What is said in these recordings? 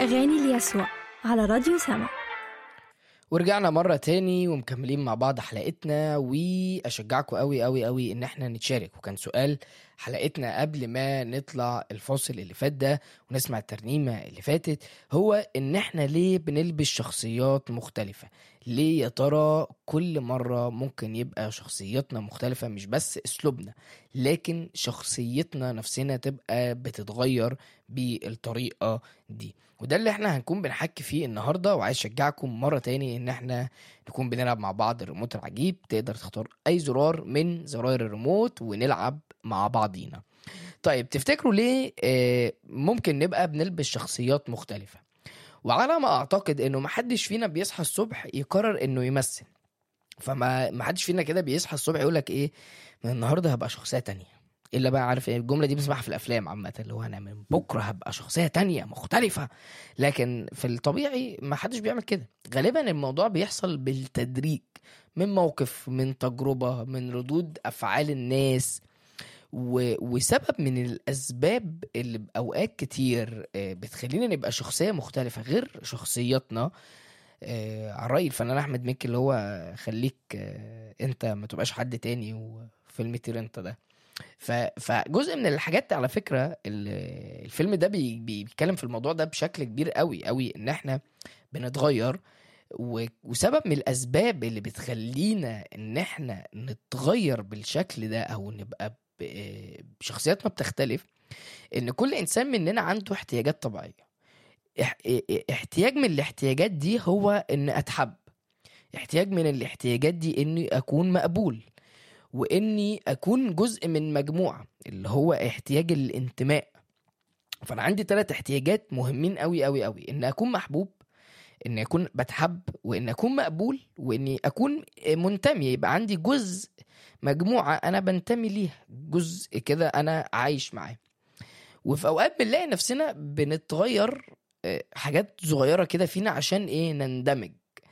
أغاني ليسوع على راديو سما ورجعنا مرة تاني ومكملين مع بعض حلقتنا وأشجعكم قوي قوي قوي إن احنا نتشارك وكان سؤال حلقتنا قبل ما نطلع الفاصل اللي فات ده ونسمع الترنيمة اللي فاتت هو إن احنا ليه بنلبس شخصيات مختلفة ليه يا ترى كل مرة ممكن يبقى شخصياتنا مختلفة مش بس أسلوبنا لكن شخصيتنا نفسنا تبقى بتتغير بالطريقة دي وده اللي احنا هنكون بنحكي فيه النهارده وعايز اشجعكم مره تاني ان احنا نكون بنلعب مع بعض الريموت العجيب تقدر تختار اي زرار من زراير الريموت ونلعب مع بعضينا طيب تفتكروا ليه آه، ممكن نبقى بنلبس شخصيات مختلفه وعلى ما اعتقد انه محدش فينا بيصحى الصبح يقرر انه يمثل فما محدش فينا كده بيصحى الصبح يقول لك ايه من النهارده هبقى شخصيه تانية الا بقى عارف ايه الجمله دي بسمعها في الافلام عامه اللي هو انا من بكره هبقى شخصيه تانية مختلفه لكن في الطبيعي ما حدش بيعمل كده غالبا الموضوع بيحصل بالتدريج من موقف من تجربه من ردود افعال الناس و... وسبب من الاسباب اللي باوقات كتير آه، بتخلينا نبقى شخصيه مختلفه غير شخصياتنا آه، على راي الفنان احمد مكي اللي هو خليك آه، انت ما تبقاش حد تاني وفيلم طير انت ده ف... فجزء من الحاجات على فكره ال- الفيلم ده بي... بي- بيتكلم في الموضوع ده بشكل كبير قوي قوي ان احنا بنتغير و... وسبب من الاسباب اللي بتخلينا ان احنا نتغير بالشكل ده او نبقى ب... بشخصياتنا بتختلف ان كل انسان مننا عنده احتياجات طبيعيه اح... احتياج من الاحتياجات دي هو ان اتحب احتياج من الاحتياجات دي اني اكون مقبول واني اكون جزء من مجموعه اللي هو احتياج الانتماء فانا عندي ثلاث احتياجات مهمين قوي قوي قوي ان اكون محبوب ان اكون بتحب وان اكون مقبول واني اكون منتمي يبقى عندي جزء مجموعه انا بنتمي ليها جزء كده انا عايش معاه وفي اوقات بنلاقي نفسنا بنتغير آه، حاجات صغيره كده فينا عشان ايه نندمج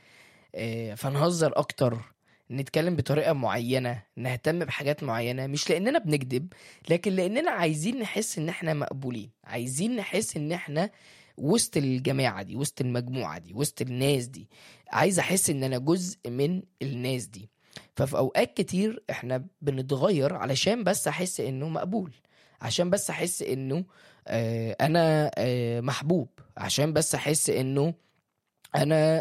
آه، فنهزر اكتر نتكلم بطريقه معينه نهتم بحاجات معينه مش لاننا بنكذب لكن لاننا عايزين نحس ان احنا مقبولين عايزين نحس ان احنا وسط الجماعه دي وسط المجموعه دي وسط الناس دي عايز احس ان انا جزء من الناس دي ففي اوقات كتير احنا بنتغير علشان بس احس انه مقبول عشان بس احس انه آه انا آه محبوب عشان بس احس انه انا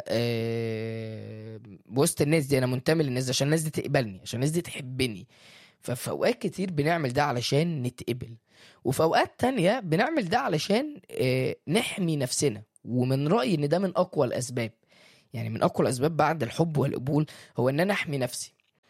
آه وسط الناس دي انا منتمي للناس دي عشان الناس دي تقبلني عشان الناس دي تحبني ففي اوقات كتير بنعمل ده علشان نتقبل وفي اوقات تانية بنعمل ده علشان آه نحمي نفسنا ومن رايي ان ده من اقوى الاسباب يعني من اقوى الاسباب بعد الحب والقبول هو ان انا احمي نفسي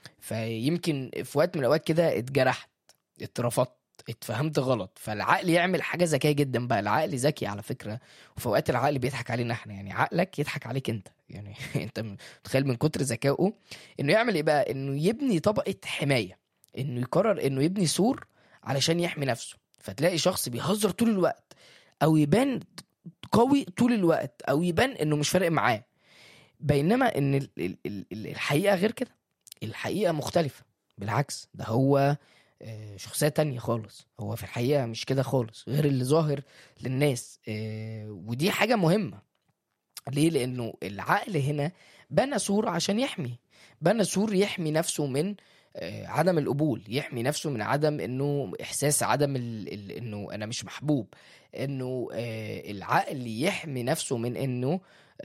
فيمكن في وقت من الاوقات كده اتجرحت اترفضت اتفهمت غلط فالعقل يعمل حاجه ذكيه جدا بقى العقل ذكي على فكره وفي اوقات العقل بيضحك علينا احنا يعني عقلك يضحك عليك انت يعني انت متخيل من كتر ذكائه انه يعمل ايه بقى انه يبني طبقه حمايه انه يقرر انه يبني سور علشان يحمي نفسه فتلاقي شخص بيهزر طول الوقت او يبان قوي طول الوقت او يبان انه مش فارق معاه بينما ان ال- ال- ال- ال- الحقيقه غير كده الحقيقه مختلفه بالعكس ده هو آه، شخصية تانية خالص هو في الحقيقة مش كده خالص غير اللي ظاهر للناس آه، ودي حاجة مهمة ليه لأنه العقل هنا بنى سور عشان يحمي بنى سور يحمي نفسه من آه، عدم القبول يحمي نفسه من عدم انه احساس عدم ال... ال... انه انا مش محبوب انه آه، العقل يحمي نفسه من انه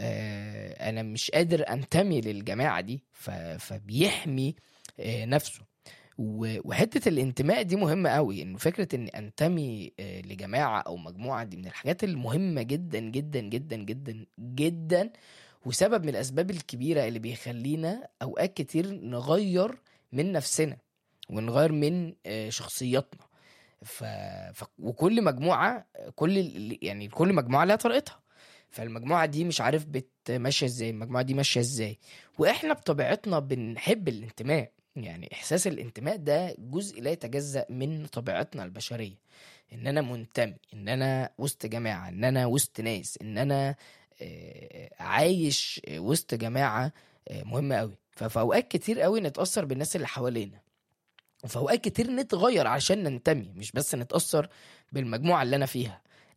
آه، انا مش قادر انتمي للجماعه دي ف... فبيحمي آه، نفسه و- وحته الانتماء دي مهمه قوي انه فكره اني انتمي آه، لجماعه او مجموعه دي من الحاجات المهمه جدا جدا جدا جدا جدا وسبب من الاسباب الكبيره اللي بيخلينا اوقات كتير نغير من نفسنا ونغير من آه، شخصياتنا ف... ف... وكل مجموعه كل ال- يعني كل مجموعه لها طريقتها فالمجموعه دي مش عارف بتمشي ازاي المجموعه دي ماشيه ازاي واحنا بطبيعتنا بنحب الانتماء يعني احساس الانتماء ده جزء لا يتجزأ من طبيعتنا البشريه ان انا منتمي ان انا وسط جماعه ان انا وسط ناس ان انا آه، عايش وسط جماعه آه، مهمه قوي ففي اوقات كتير قوي نتاثر بالناس اللي حوالينا وفي اوقات كتير نتغير عشان ننتمي مش بس نتاثر بالمجموعه اللي انا فيها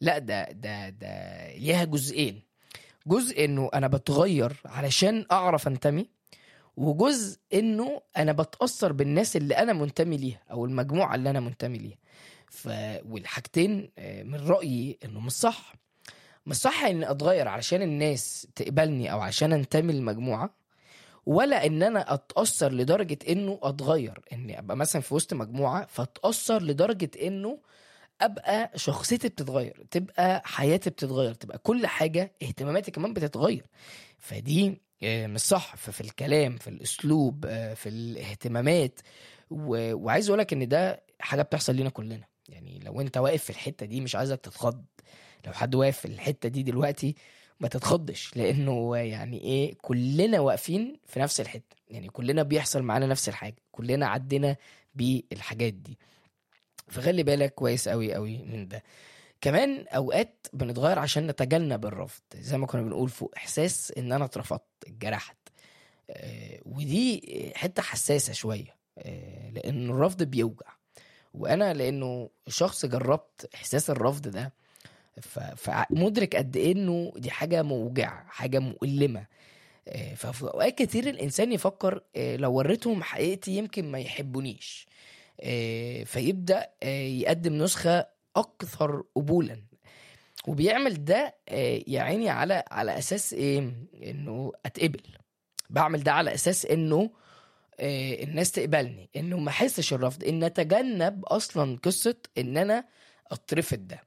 لا ده ده ده ليها جزئين جزء انه انا بتغير علشان اعرف انتمي وجزء انه انا بتاثر بالناس اللي انا منتمي ليها او المجموعه اللي انا منتمي ليها ف والحاجتين آه، من رايي انه مش صح مش صح ان اتغير علشان الناس تقبلني او عشان انتمي للمجموعه ولا ان انا اتاثر لدرجه انه اتغير اني ابقى مثلا في وسط مجموعه فاتاثر لدرجه انه ابقى شخصيتي بتتغير تبقى حياتي بتتغير تبقى كل حاجه اهتماماتي كمان بتتغير فدي آه، مش صح ففي الكلام في الاسلوب آه، في الاهتمامات و... وعايز اقولك ان ده حاجه بتحصل لينا كلنا يعني لو انت واقف في الحته دي مش عايزك تتخض لو حد واقف في الحته دي دلوقتي ما تتخضش لانه يعني ايه كلنا واقفين في نفس الحته يعني كلنا بيحصل معانا نفس الحاجه كلنا عدينا بالحاجات دي فخلي بالك كويس قوي قوي من ده كمان اوقات بنتغير عشان نتجنب الرفض زي ما كنا بنقول فوق احساس ان انا اترفضت اتجرحت آه، ودي حته حساسه شويه آه، لان الرفض بيوجع وانا لانه شخص جربت احساس الرفض ده ف- فمدرك قد ايه انه دي حاجه موجعه حاجه مؤلمه آه، ففي اوقات كتير الانسان يفكر آه، لو وريتهم حقيقتي يمكن ما يحبونيش آه، فيبدا آه، يقدم نسخه اكثر قبولا وبيعمل ده آه، يا عيني على على اساس ايه انه اتقبل بعمل ده على اساس انه آه، الناس تقبلني انه ما احسش الرفض ان اتجنب اصلا قصه ان انا اترفض ده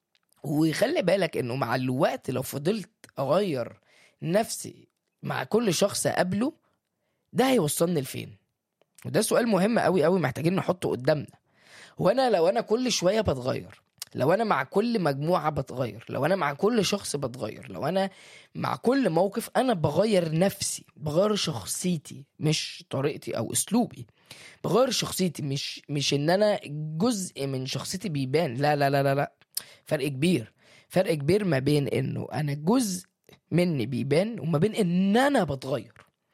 وخلي بالك انه مع الوقت لو فضلت اغير نفسي مع كل شخص اقابله ده هيوصلني لفين وده سؤال مهم قوي قوي محتاجين نحطه قدامنا هو انا لو انا كل شويه بتغير لو انا مع كل مجموعه بتغير لو انا مع كل شخص بتغير لو انا مع كل موقف انا بغير نفسي بغير شخصيتي مش طريقتي او اسلوبي بغير شخصيتي مش مش ان انا جزء من شخصيتي بيبان لا لا لا لا لا فرق كبير فرق كبير ما بين انه انا جزء مني بيبان وما بين ان انا بتغير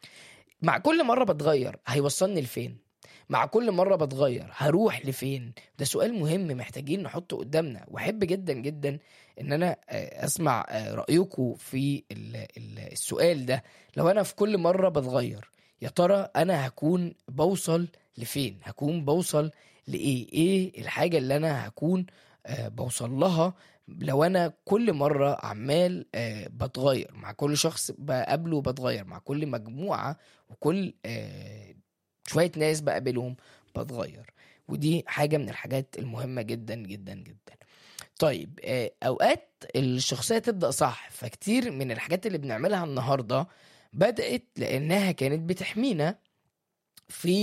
مع كل مره بتغير هيوصلني لفين مع كل مره بتغير هروح لفين ده سؤال مهم محتاجين نحطه قدامنا واحب جدا جدا ان انا آه، اسمع آه، رايكم في ال- ال- السؤال ده لو انا في كل مره بتغير يا ترى انا هكون بوصل لفين هكون بوصل لايه ايه الحاجه اللي انا هكون آه، بوصل لها لو انا كل مره عمال آه، بتغير مع كل شخص بقابله بتغير مع كل مجموعه وكل آه، شويه ناس بقابلهم بتغير ودي حاجه من الحاجات المهمه جدا جدا جدا طيب آه، اوقات الشخصيه تبدا صح فكتير من الحاجات اللي بنعملها النهارده بدات لانها كانت بتحمينا في